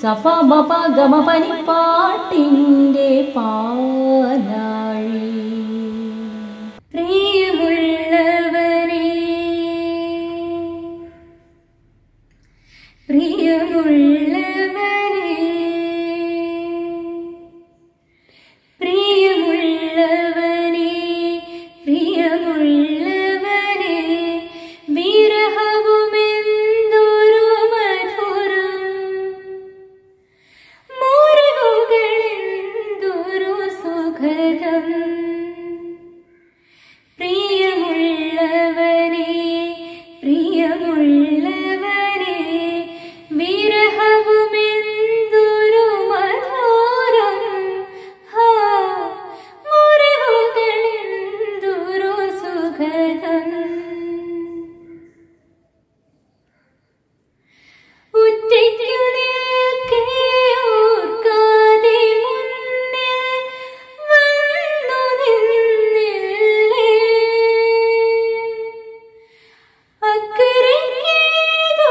സപ മപ ഗമ പനി പാട്ടിൻ്റെ പാലാഴി പ്രിയമുള്ളവനെ പ്രിയമുള്ളവനെ പ്രിയമുള്ളവനെ പ്രിയമുള്ളവനെ വിരഹവുമെന്തൊരു മധുരം മുറിവുകളെന്തൊരു സുഖദം പ്രിയമുള്ളവനെ പ്രിയമുള്ളവനെ വിരഹവുമെന്തൊരു മധുരം ഹാ മുറിവുകളെന്തൊരു സുഖദം ഉറ്റയ്ക്കു നിൽക്കെ ഓർക്കാതെ മുന്നിൽ വന്നു നിന്നില്ലേ അക്കരയ്ക്കേതോ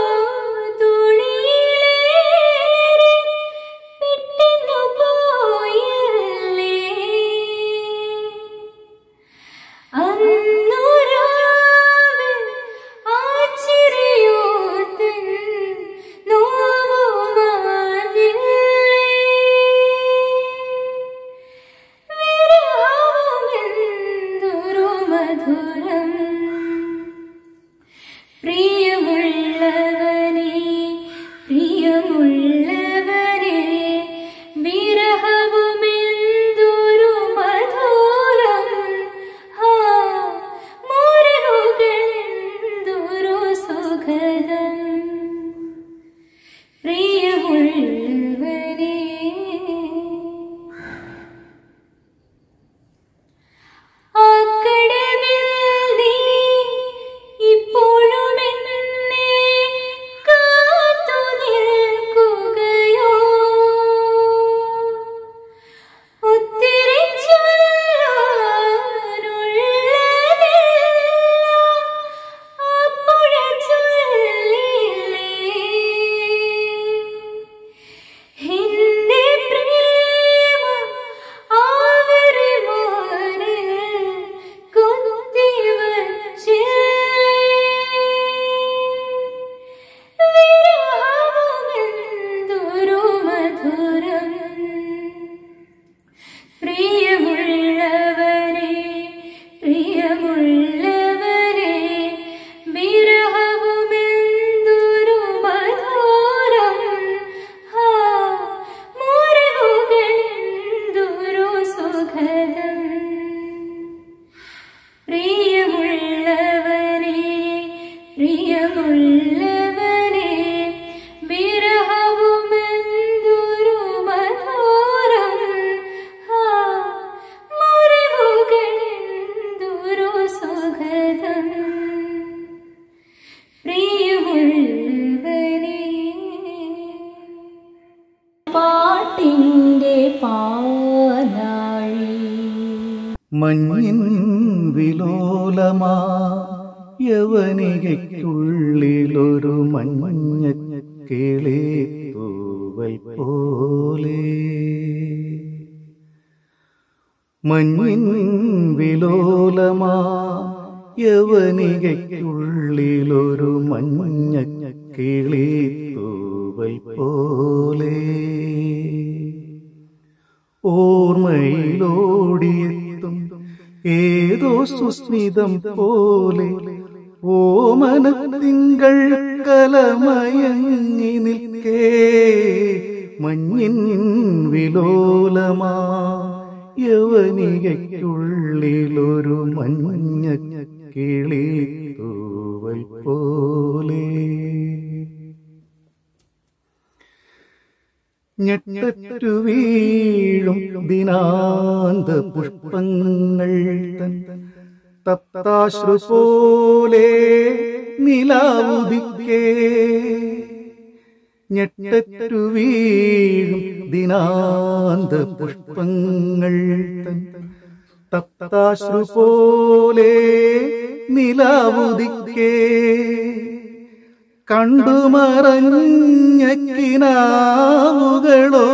തുണിയിലേറി പെട്ടെന്നു പോയില്ലേ അന്നു രാവിൽ ആ ചിരിയോർത്തൻ നോവുമാഞ്ഞില്ലേ. വിരഹമെന്തൊരു മധുരം പ്രിയമുള്ളവനെ പ്രിയമുള്ളവനെ വിരഹവുമെന്തൊരു മധുരം ഹാ മുറിവുകളെന്തൊരു സുഖദം പ്രിയമുള്ളവനെ ആക്കടവിൽ നീ ഇപ്പോഴും എന്നെ കാത്തു നിൽക്കുകയോ ഒത്തിരി ചൊല്ലാനുള്ളതെല്ലാം അപ്പോഴ ചൊല്ലില്ലേ എന്റെ പ്രേമം ആവരുമാറിൽ കുത്തിവച്ചില്ലേ. വിരഹമെന്തൊരു മധുരം പ്രിയമുള്ളവരെ പ്രിയമുള്ളവരെ വിരഹവുമെന്തൊരു മധുരം ഹാ മുറിവുകളെന്തൊരു സുഖദം പ്രിയമുള്ളവരെ പ്രിയമുള്ളവരെ വിരഹവുമെന്തൊരു മധുരം ഹാ മുറിവുകളെന്തൊരു സുഖദം പ്രിയമുള്ളവരെ പാട്ടിൻ്റെ പാലാഴി മഞ്ഞിൻ വിലോലമാ യവനികയ്ക്കുള്ളിലൊരു മഞ്ഞ കിളി തൂവൽ പോലെ മഞ്ഞിൻ വിലോലമാ യവനികയ്ക്കുള്ളിലൊരു മഞ്ഞ കിളി തൂവൽ പോലെ ഓർമ്മയിലോടിയെത്തും ഏതോ സുസ്മിതം പോലെ ഓമനത്തിങ്കൾ കലമയങ്ങി നിൽക്കേ മഞ്ഞിൻ വിലോലമാ യവനികയ്ക്കുള്ളിലൊരു മഞ്ഞ കിളി തൂവൽ പോലെ ഞെട്ടറ്റു വീഴും ദിനാന്ത പുഷ്പങ്ങൾ തൻ തപ്താശ്രു പോലെ നിലാവുദിക്കേ ഞെട്ടറ്റു വീഴും ദിനാന്ത പുഷ്പങ്ങൾ തൻ തപ്താശ്രു പോലെ നിലാവുദിക്കേ കണ്ടുമറഞ്ഞ കിനാവുകളോ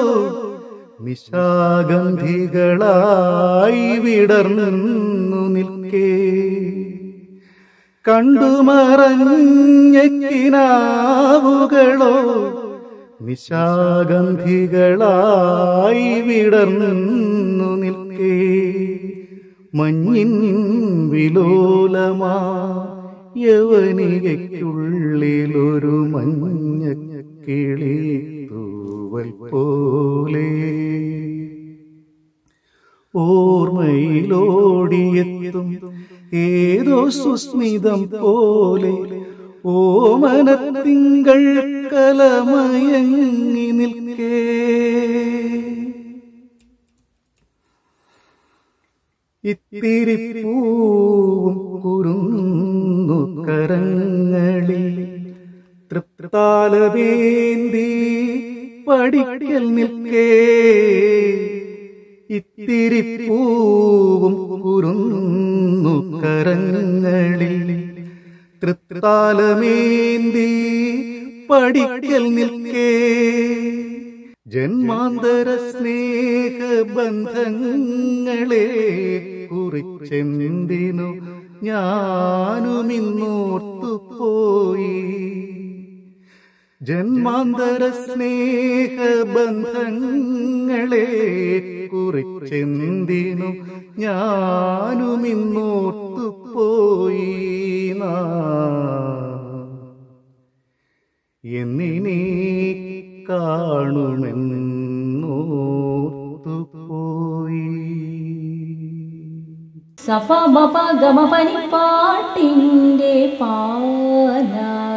നിശാഗന്ധികളായി വിടർന്നു നിൽക്കേ കണ്ടുമറഞ്ഞ കിനാവുകളോ നിശാഗന്ധികളായി വിടർന്നു നിൽക്കേ മഞ്ഞിൻ വിലോലമാ യവനികയ്ക്കുള്ളിലൊരു മഞ്ഞ കിളി തൂവൽ പോലെ ഓർമ്മയിലോടിയെത്തും ഏതോ സുസ്മിതം പോലെ ഓമനത്തിങ്കൾ കലമയങ്ങി നിൽക്കേ ഇത്തിരി പൂവും കുറുന്നു കരങ്ങളിൽ തൃപ്താലവേന്തി പഠിക്കൽ നിൽക്കേ ഇത്തിരി പൂവും കുറുന്നു കരങ്ങളിൽ തൃത്താലമേന്തി പഠിക്കൽ നിൽക്കേ ജന്മാന്തര സ്നേഹബന്ധങ്ങളെ കുറിച്ചെന്തിനു ഞാനുമിന്നോർത്തു പോയി ജന്മാന്തര സ്നേഹബന്ധങ്ങളെ കുറിച്ചെന്തിനു ഞാനുമിന്നോർത്തു പോയി എന്നിനി കാണുമെന്നോർത്തു പോയി സപ മപ ഗമ പനി പാട്ടിൻ്റെ പാല